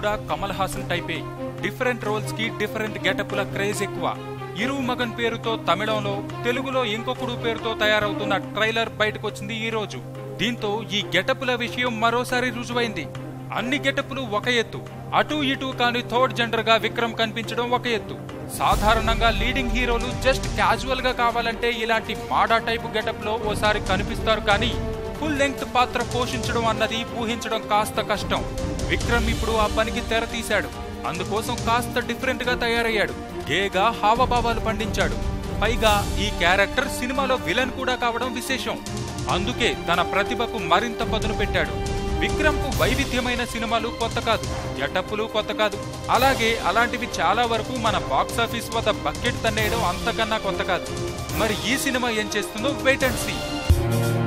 కూడా కమల్ హాసన్ టైపే different roles కి డిఫరెంట్ గెటప్ల క్రేజ్ ఎక్కువ ఇరు మగన్ పేరుతో తమిళంలో తెలుగులో ఇంకొకడు పేరుతో తయారవుతున్న ట్రైలర్ బయటకొచ్చింది ఈ రోజు దీంతో ఈ గెటప్ల విషయం మరోసారి రుజువైంది అన్ని గెటప్లు ఒక ఎత్తు అటు ఇటు కాని థర్డ్ జెండర్ గా విక్రమ్ కనిపించడం ఒక ఎత్తు సాధారణంగా లీడింగ్ హీరోలు జస్ట్ క్యాజువల్ గా కావాలంటే ఇలాంటి మాడా టైపు గెటప్ లో ఓసారి కనిపిస్తారు కానీ ఫుల్ లెంగ్త్ పాత్ర పోషించడం అన్నది ఊహించడం కాస్త కష్టం విక్రమ్ ఇప్పుడు ఆ పనికి తెర తీశాడు అందుకోసం కాస్త డిఫరెంట్ గా తయారయ్యాడు గేగా హావభావాలు పండించాడు పైగా ఈ క్యారెక్టర్ సినిమాలో విలన్ కూడా కావడం విశేషం అందుకే తన ప్రతిభకు మరింత పదును పెట్టాడు విక్రమ్ కు వైవిధ్యమైన సినిమాలు కొత్త కాదు గెటప్పులు కొత్త కాదు అలాగే అలాంటివి చాలా వరకు మన బాక్స్ ఆఫీస్ వద్ద బకెట్ తన్నేయడం అంతకన్నా కొత్త కాదు మరి ఈ సినిమా ఏం చేస్తుందో వెయిట్ అండ్ సీ